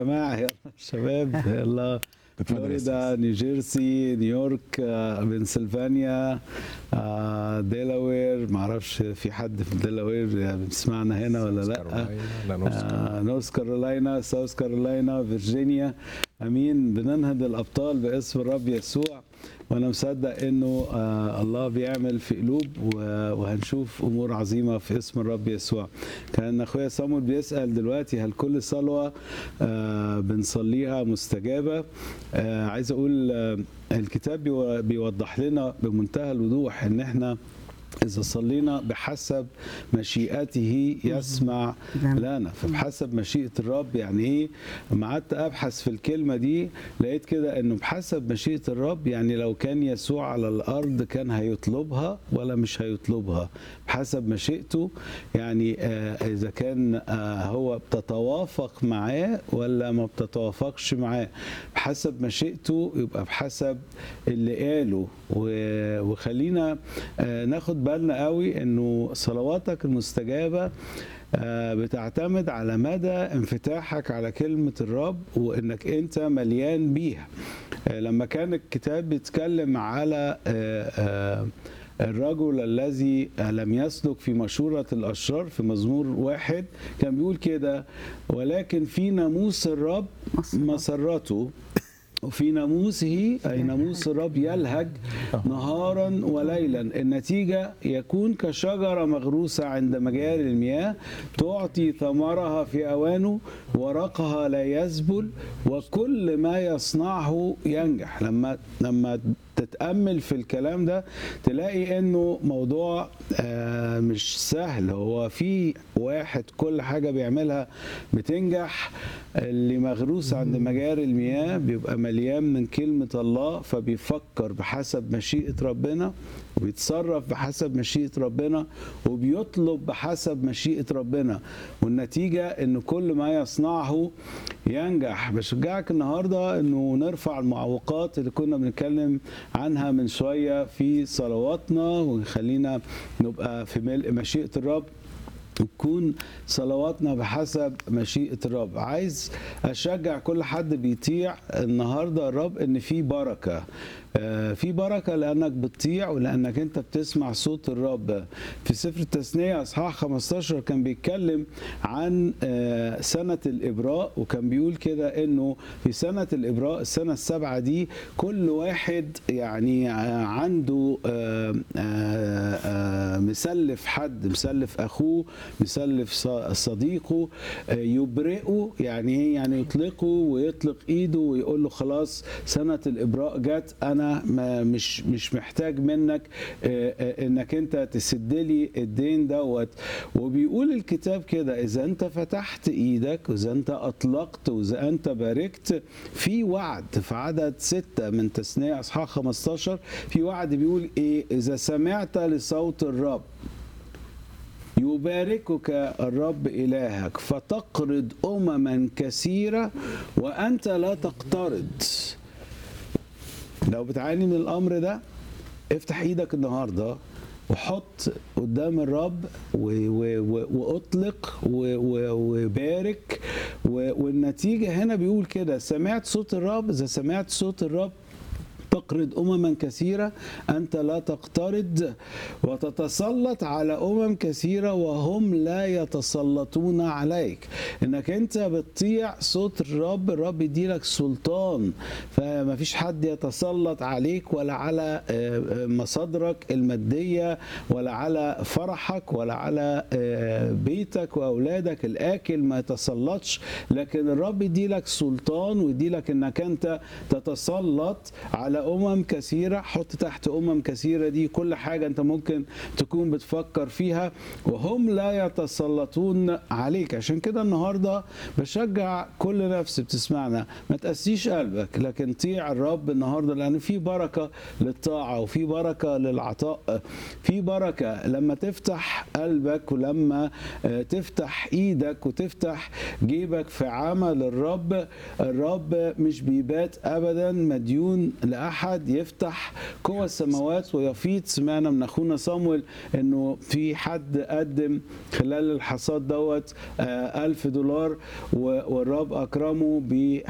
جماعة يلا شباب يلا فلوريدا نيوجيرسي نيويورك آه، بنسلفانيا آه، ديلاوير معرفش في حد في ديلاوير بيسمعنا هنا ولا لا لا نورث كارولاينا. آه، نورث كارولاينا ساوث كارولاينا فيرجينيا امين بننهض الابطال باسم الرب يسوع وانا مصدق انه آه الله بيعمل في قلوب و- وهنشوف امور عظيمه في اسم الرب يسوع كان اخويا صامول بيسال دلوقتي هل كل صلوه آه بنصليها مستجابه آه عايز اقول آه الكتاب بيو- بيوضح لنا بمنتهى الوضوح ان احنا إذا صلينا بحسب مشيئته يسمع نعم. لنا فبحسب مشيئة الرب يعني إيه؟ لما قعدت أبحث في الكلمة دي لقيت كده إنه بحسب مشيئة الرب يعني لو كان يسوع على الأرض كان هيطلبها ولا مش هيطلبها بحسب مشيئته يعني آه إذا كان آه هو بتتوافق معاه ولا ما بتتوافقش معاه بحسب مشيئته يبقى بحسب اللي قاله و- وخلينا آه، ناخد بالنا قوي انه صلواتك المستجابه آه، بتعتمد على مدى انفتاحك على كلمه الرب وانك انت مليان بيها آه، لما كان الكتاب بيتكلم على آه، آه، الرجل الذي لم يسلك في مشورة الأشرار في مزمور واحد كان بيقول كده ولكن في ناموس الرب مسرته. مسرته وفي ناموسه أي ناموس الرب يلهج نهارا وليلا النتيجة يكون كشجرة مغروسة عند مجاري المياه تعطي ثمرها في أوانه ورقها لا يذبل وكل ما يصنعه ينجح لما لما تتأمل في الكلام ده تلاقي انه موضوع آه، مش سهل هو في واحد كل حاجة بيعملها بتنجح اللي مغروس عند مجاري المياه بيبقى مليان من كلمة الله فبيفكر بحسب مشيئة ربنا وبيتصرف بحسب مشيئة ربنا وبيطلب بحسب مشيئة ربنا والنتيجة ان كل ما يصنعه ينجح بشجعك النهاردة انه نرفع المعوقات اللي كنا بنتكلم عنها من شوية في صلواتنا ونخلينا نبقى في ملء مشيئة الرب وتكون صلواتنا بحسب مشيئة الرب عايز أشجع كل حد بيطيع النهاردة الرب إن في بركة آه، في بركة لأنك بتطيع ولأنك أنت بتسمع صوت الرب في سفر التثنية أصحاح 15 كان بيتكلم عن آه، سنة الإبراء وكان بيقول كده إنه في سنة الإبراء السنة السابعة دي كل واحد يعني آه، عنده آه، آه، آه، مسلف حد مسلف أخوه مسلف ص- صديقه آه، يبرئه يعني إيه يعني يطلقه ويطلق إيده ويقول له خلاص سنة الإبراء جت أنا ما مش مش محتاج منك آه، آه، إنك أنت تسد لي الدين دوت وبيقول الكتاب كده إذا أنت فتحت إيدك وإذا أنت أطلقت وإذا أنت باركت في وعد في عدد ستة من تثنية أصحاح 15 في وعد بيقول إيه إذا سمعت لصوت الرب يباركك الرب إلهك فتقرض أمما كثيرة وأنت لا تقترض لو بتعاني من الأمر ده افتح إيدك النهاردة وحط قدام الرب و- و- و- واطلق و- و- وبارك و- والنتيجة هنا بيقول كده سمعت صوت الرب إذا سمعت صوت الرب تقرض امما كثيره انت لا تقترض وتتسلط على امم كثيره وهم لا يتسلطون عليك انك انت بتطيع صوت الرب الرب يديلك سلطان فما فيش حد يتسلط عليك ولا على آه، آه، مصادرك الماديه ولا على فرحك ولا على آه، بيتك واولادك الاكل ما يتسلطش لكن الرب يديلك سلطان ويديلك انك انت تتسلط على امم كثيره حط تحت امم كثيره دي كل حاجه انت ممكن تكون بتفكر فيها وهم لا يتسلطون عليك عشان كده النهارده بشجع كل نفس بتسمعنا ما تقسيش قلبك لكن طيع الرب النهارده لان في بركه للطاعه وفي بركه للعطاء في بركه لما تفتح قلبك ولما آه، تفتح ايدك وتفتح جيبك في عمل الرب الرب مش بيبات ابدا مديون لاحد احد يفتح قوى السماوات ويفيض سمعنا من اخونا صامويل انه في حد قدم خلال الحصاد دوت آه، ألف دولار و- والرب اكرمه ب